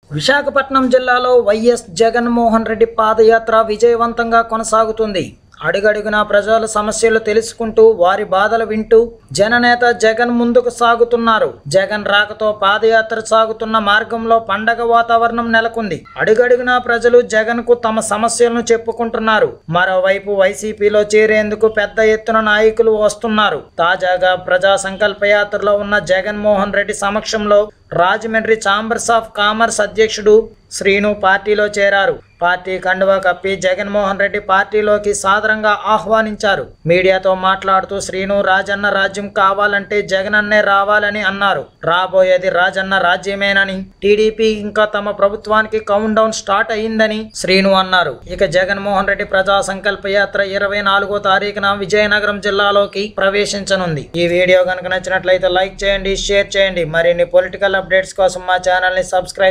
విశాఖపట్నం జిల్లాలో వైఎస్ జగన్మోహన్ రెడ్డి పాదయాత్ర విజయవంతంగా కొనసాగుతుంది అడుగడుగునా ప్రజల సమస్యలు తెలుసుకుంటూ వారి బాధలు వింటూ జననేత జగన్ ముందుకు సాగుతున్నారు జగన్ రాకతో పాదయాత్ర సాగుతున్న మార్గంలో పండగ వాతావరణం నెలకొంది అడుగడుగునా ప్రజలు జగన్ కు తమ సమస్యలను చెప్పుకుంటున్నారు మరోవైపు వైసీపీలో చేరేందుకు పెద్ద ఎత్తున నాయకులు వస్తున్నారు తాజాగా ప్రజా సంకల్ప యాత్రలో ఉన్న జగన్మోహన్ రెడ్డి సమక్షంలో రాజమండ్రి ఛాంబర్స్ ఆఫ్ కామర్స్ అధ్యక్షుడు శ్రీను పార్టీలో చేరారు పార్టీ కండువా కప్పి జగన్మోహన్ రెడ్డి పార్టీలోకి సాదరంగా ఆహ్వానించారు మీడియాతో మాట్లాడుతూ శ్రీను రాజన్న రాజ్యం కావాలంటే జగనన్నే రావాలని అన్నారు రాబోయేది రాజన్న రాజ్యమేనని టీడీపీ ఇంకా తమ ప్రభుత్వానికి కౌంట్ డౌన్ స్టార్ట్ అయిందని శ్రీను అన్నారు ఇక జగన్మోహన్ రెడ్డి ప్రజా సంకల్ప యాత్ర ఇరవై నాలుగో తారీఖున విజయనగరం జిల్లాలోకి ప్రవేశించనుంది ఈ వీడియో కనుక నచ్చినట్లయితే లైక్ చేయండి షేర్ చేయండి మరిన్ని పొలిటికల్ అప్డేట్స్ కోసం మా ఛానల్ని సబ్స్క్రైబ్